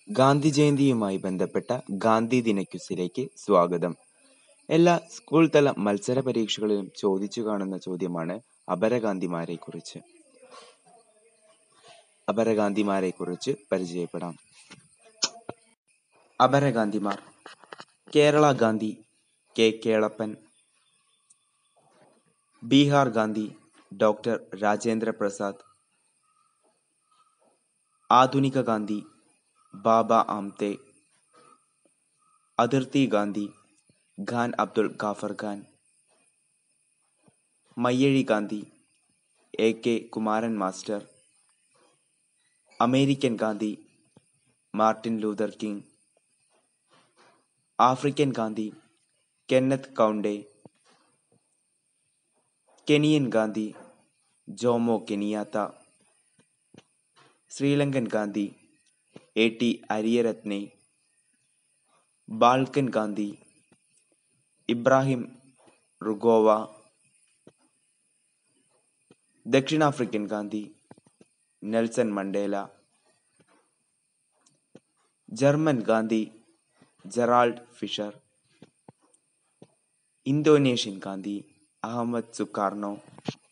ഗാന്ധി ജയന്തിയുമായി ബന്ധപ്പെട്ട ഗാന്ധി ദിന ക്വിസിലേക്ക് സ്വാഗതം. എല്ലാ സ്കൂൾ തല മത്സര പരീക്ഷകളിലും ചോദിച്ചു കാണുന്ന ചോദ്യമാണ് അപരഗാന്ധിമാരെക്കുറിച്ച്. അപരഗാന്ധിമാരെക്കുറിച്ച് പരിചയപ്പെടാം. അപരഗാന്ധിമാർ കേരള ഗാന്ധി കെ. കേളപ്പൻ ബീഹാർ ഗാന്ധി ഡോ. രാജേന്ദ്ര പ്രസാദ് ആധുനിക ഗാന്ധി ബാബ ആംതെ അതിർത്തി Gandhi Khan Abdul Ghaffar Khan Mayyazhi Gandhi A. K. Kumaran master American Gandhi Martin Luther King African Gandhi Kenneth Kaunda Kenyan Gandhi Jomo Kenyatta Sri Lankan Gandhi A. T. Ariyaratne Balkan Gandhi Ibrahim Rugova ദക്ഷിണാഫ്രിക്കൻ Gandhi Nelson Mandela German Gandhi Gerald Fischer Indonesian Gandhi Ahmed Sukarno